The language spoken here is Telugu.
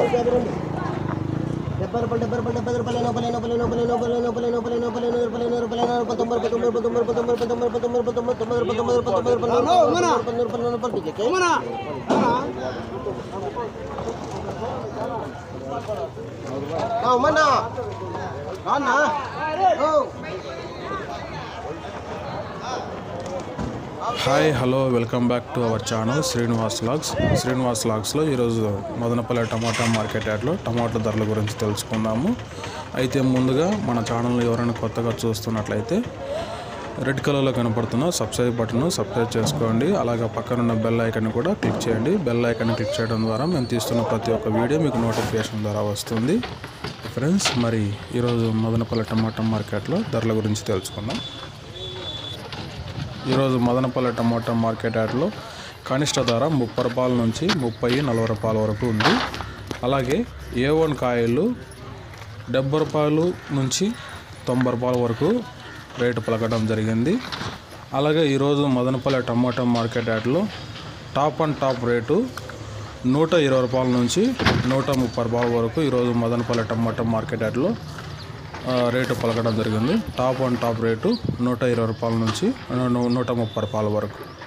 డెబ్బై రూపాయలు డెబ్బై రూపాయలు డెబ్బై రూపాయలు ఎనభై ఎనభై ఎనభై ఎనభై ఎనభై ఎనభై ఎనభై ఎనభై ఎనభై ఎనభై రూపాయలు ఎనభై తొంభై రూపాయలు తొంభై రూపాయలు తొంభై రూపాయలు తొంభై రూపాయలు తొంభై రూపాయలు తొంభై రూపాయలు తొంభై రూపాయలు తొంభై రూపాయలు తొంభై రూపాయలు తొంభై రూపాయలు డీజేకి అమ్మన్నా రానా ఓ hi hello welcome back to our channel Srinivas logs Srinivas లాగ్స్లో ఈరోజు మదనపల్లి టమాటా మార్కెట్ యార్డ్లో టమాటా ధరల గురించి తెలుసుకుందాము అయితే ముందుగా మన ఛానల్ ఎవరైనా కొత్తగా చూస్తున్నట్లయితే రెడ్ కలర్లో కనపడుతున్న సబ్స్క్రైబ్ బటన్ సబ్స్క్రైబ్ చేసుకోండి అలాగే పక్కన ఉన్న బెల్ ఐకాన్ కూడా క్లిక్ చేయండి బెల్ ఐకాన్ క్లిక్ చేయడం ద్వారా మేము తీస్తున్న ప్రతి ఒక్క వీడియో మీకు నోటిఫికేషన్ ద్వారా వస్తుంది ఫ్రెండ్స్ మరి ఈరోజు మదనపల్లి టమాటా మార్కెట్లో ధరల గురించి తెలుసుకుందాం ఈరోజు మదనపల్లి టమోటా మార్కెట్ యార్డ్లో కనిష్ట ధర ముప్పై రూపాయల నుంచి ముప్పై నలభై రూపాయల వరకు ఉంది అలాగే ఏ వన్ కాయలు డెబ్బై రూపాయలు నుంచి తొంభై రూపాయల వరకు రేటు పలకడం జరిగింది అలాగే ఈరోజు మదనపల్లి టమోటా మార్కెట్ యార్డ్లో టాప్ అండ్ టాప్ రేటు నూట ఇరవై రూపాయల నుంచి నూట ముప్పై రూపాయల వరకు ఈరోజు మదనపల్లి టమోటా మార్కెట్ యార్డ్లో ఆ, రేటు పలకడం జరిగింది టాప్ అండ్ టాప్ రేటు నూట ఇరవై రూపాయల నుంచి నూ- నూట ముప్పై రూపాయల వరకు